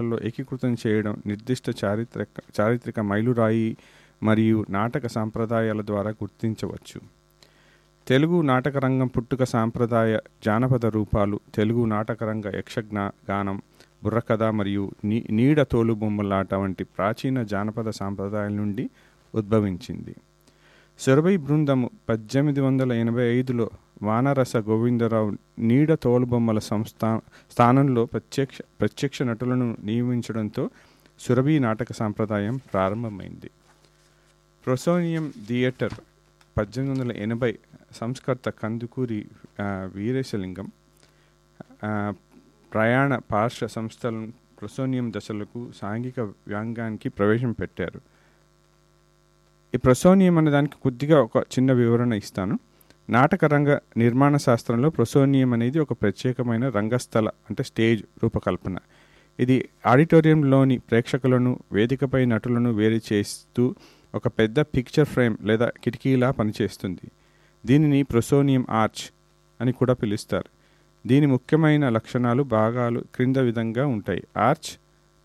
లో ఏకీకృతం చేయడం నిర్దిష్ట చారిత్రక చారిత్రక మైలురాయి మరియు నాటక సాంప్రదాయాల ద్వారా గుర్తించవచ్చు తెలుగు నాటక రంగం పుట్టుక సాంప్రదాయ జానపద రూపాలు తెలుగు నాటకరంగ యక్షజ్ఞ గానం బుర్రకథ మరియు నీ నీడ తోలుబొమ్మలాట వంటి ప్రాచీన జానపద సాంప్రదాయాల నుండి ఉద్భవించింది సురభి బృందము పద్దెనిమిది వందల ఎనభై ఐదులో వానరస గోవిందరావు నీడ తోలుబొమ్మల సంస్థా స్థానంలో ప్రత్యక్ష ప్రత్యక్ష నటులను నియమించడంతో సురభి నాటక సాంప్రదాయం ప్రారంభమైంది ప్రొసోనియం థియేటర్ పద్దెనిమిది వందల ఎనభై సంస్కర్త కందుకూరి ఆ, వీరేశలింగం ఆ, ప్రయాణ పార్శ్వ సంస్థలను ప్రొసోనియం దశలకు సాంఘిక వ్యాంగానికి ప్రవేశం పెట్టారు ఈ ప్రొసోనియం అనే దానికి కొద్దిగా ఒక చిన్న వివరణ ఇస్తాను నాటక రంగ నిర్మాణ శాస్త్రంలో ప్రొసోనియం అనేది ఒక ప్రత్యేకమైన రంగస్థల అంటే స్టేజ్ రూపకల్పన ఇది ఆడిటోరియంలోని ప్రేక్షకులను వేదికపై నటులను వేరు చేస్తూ ఒక పెద్ద పిక్చర్ ఫ్రేమ్ లేదా కిటికీలా పనిచేస్తుంది దీనిని ప్రొసోనియం ఆర్చ్ అని కూడా పిలుస్తారు దీని ముఖ్యమైన లక్షణాలు భాగాలు క్రింద విధంగా ఉంటాయి ఆర్చ్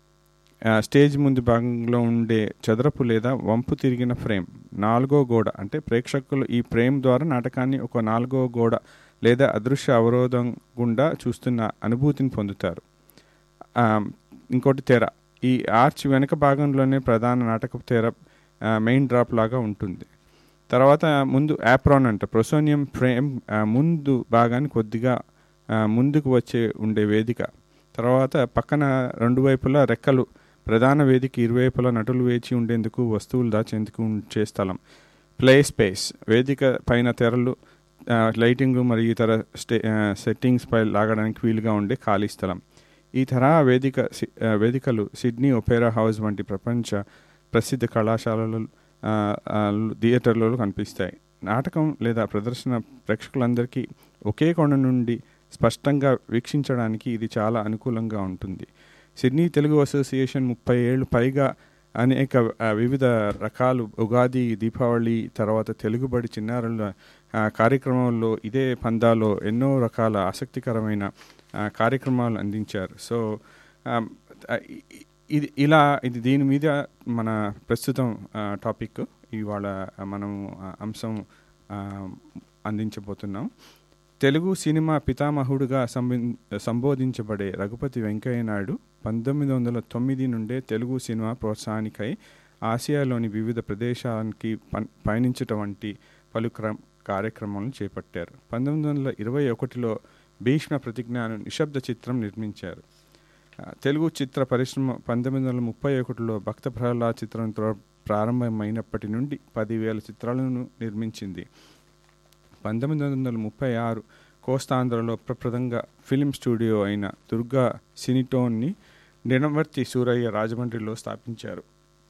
ఆ, స్టేజ్ ముందు భాగంలో ఉండే చదరపు లేదా వంపు తిరిగిన ఫ్రేమ్ నాలుగో గోడ అంటే ప్రేక్షకులు ఈ ఫ్రేమ్ ద్వారా నాటకాన్ని ఒక నాలుగో గోడ లేదా అదృశ్య అవరోధం గుండా చూస్తున్న అనుభూతిని పొందుతారు ఆ, ఇంకోటి తెర ఈ ఆర్చ్ వెనక భాగంలోనే ప్రధాన నాటక తెర ఆ, మెయిన్ డ్రాప్ లాగా ఉంటుంది తర్వాత ముందు యాప్రాన్ అంట ప్రొసోనియం ఫ్రేమ్ ఆ, ముందు భాగాన్ని కొద్దిగా ఆ, ముందుకు వచ్చే ఉండే వేదిక తర్వాత పక్కన రెండు వైపులా రెక్కలు ప్రధాన వేదిక ఇరువైపులా నటులు వేచి ఉండేందుకు వస్తువులు దాచేందుకు ఉంచే స్థలం ప్లే స్పేస్ వేదిక పైన తెరలు ఆ, లైటింగ్ మరియు ఇతర స్టే ఆ, సెట్టింగ్స్ పై లాగడానికి వీలుగా ఉండే ఖాళీ స్థలం ఈ తరహా వేదిక సి- ఆ, వేదికలు సిడ్నీ ఒపేరా హౌస్ వంటి ప్రపంచ ప్రసిద్ధ కళాశాలలు ఆ, ఆ, థియేటర్లలో కనిపిస్తాయి నాటకం లేదా ప్రదర్శన ప్రేక్షకులందరికీ ఒకే కొండ నుండి స్పష్టంగా వీక్షించడానికి ఇది చాలా అనుకూలంగా ఉంటుంది సిడ్నీ తెలుగు అసోసియేషన్ ముప్పై ఏళ్ళు పైగా అనేక ఆ, వివిధ రకాలు ఉగాది దీపావళి తర్వాత తెలుగుబడి చిన్నారుల ఆ, కార్యక్రమంలో ఇదే పందాలో ఎన్నో రకాల ఆసక్తికరమైన ఆ, కార్యక్రమాలు అందించారు సో ఆ, ఇ- ఇ- ఇది ఇలా ఇది దీని మీద మన ప్రస్తుతం ఆ, టాపిక్ ఇవాళ మనం ఆ, అంశం ఆ, అందించబోతున్నాం తెలుగు సినిమా పితామహుడుగా సంబి- సంబోధించబడే రఘుపతి వెంకయ్య నాయుడు పంతొమ్మిది వందల తొమ్మిది నుండే తెలుగు సినిమా ప్రోత్సాహానికై ఆసియాలోని వివిధ ప్రదేశానికి పన్- పయనించటం వంటి పలు క్రమ కార్యక్రమాలను చేపట్టారు పంతొమ్మిది వందల ఇరవై ఒకటిలో భీష్మ ప్రతిజ్ఞాను నిశ్శబ్ద చిత్రం నిర్మించారు ఆ, తెలుగు చిత్ర పరిశ్రమ పంతొమ్మిది వందల ముప్పై ఒకటిలో భక్త ప్రహ్లాద్ చిత్రంతో ప్రారంభమైనప్పటి నుండి పదివేల చిత్రాలను నిర్మించింది పంతొమ్మిది వందల ముప్పై ఆరు కోస్తాంధ్రలో ప్రప్రదంగా ఫిలిం స్టూడియో అయిన దుర్గా సినిటోన్ని నిడమర్తి సూరయ్య రాజమండ్రిలో స్థాపించారు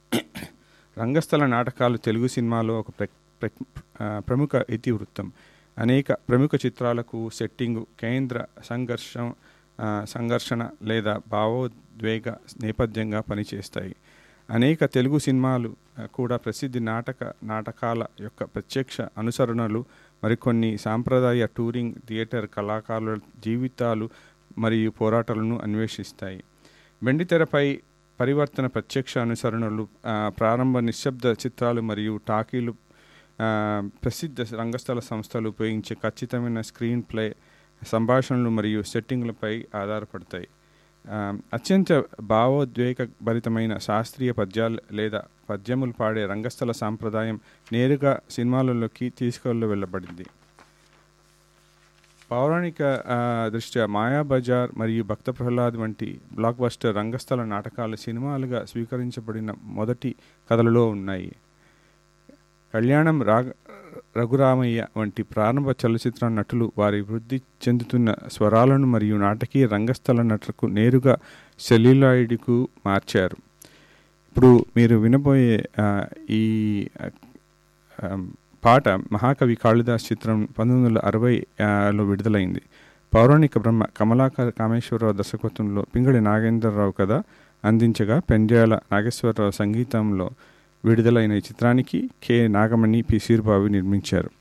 రంగస్థల నాటకాలు తెలుగు సినిమాలో ఒక ప్ర ప్ర- ఆ, ప్రముఖ ఇతివృత్తం అనేక ప్రముఖ చిత్రాలకు సెట్టింగు కేంద్ర సంఘర్షం ఆ, సంఘర్షణ లేదా భావోద్వేగ నేపథ్యంగా పనిచేస్తాయి అనేక తెలుగు సినిమాలు ఆ, కూడా ప్రసిద్ధి నాటక నాటకాల యొక్క ప్రత్యక్ష అనుసరణలు మరికొన్ని సాంప్రదాయ టూరింగ్ థియేటర్ కళాకారుల జీవితాలు మరియు పోరాటాలను అన్వేషిస్తాయి వెండితెరపై పరివర్తన ప్రత్యక్ష అనుసరణలు ఆ, ప్రారంభ నిశ్శబ్ద చిత్రాలు మరియు టాకీలు ఆ, ప్రసిద్ధ రంగస్థల సంస్థలు ఉపయోగించే ఖచ్చితమైన స్క్రీన్ ప్లే సంభాషణలు మరియు సెట్టింగ్లపై ఆధారపడతాయి ఆ, అత్యంత భావోద్వేగభరితమైన శాస్త్రీయ పద్యాలు లేదా పద్యములు పాడే రంగస్థల సాంప్రదాయం నేరుగా సినిమాలలోకి తీసుకెళ్ళ వెళ్ళబడింది పౌరాణిక ఆ, దృష్ట్యా మాయాబజార్ మరియు భక్త ప్రహ్లాద్ వంటి బ్లాక్ బస్టర్ రంగస్థల నాటకాలు సినిమాలుగా స్వీకరించబడిన మొదటి కథలలో ఉన్నాయి కళ్యాణం రాగ రఘురామయ్య వంటి ప్రారంభ చలచిత్ర నటులు వారి వృద్ధి చెందుతున్న స్వరాలను మరియు నాటకీయ రంగస్థల నటులకు నేరుగా సెల్యులాయిడ్కు మార్చారు ఇప్పుడు మీరు వినబోయే ఆ, ఈ ఆ, ఆ, పాట మహాకవి కాళిదాస్ చిత్రం పంతొమ్మిది వందల అరవై లో విడుదలైంది పౌరాణిక బ్రహ్మ కమలాకర్ కామేశ్వరరావు దర్శకత్వంలో పింగళి నాగేంద్రరావు కథ అందించగా పెండ్యాల నాగేశ్వరరావు సంగీతంలో విడుదలైన ఈ చిత్రానికి కె నాగమణి పి సీరుబాబు నిర్మించారు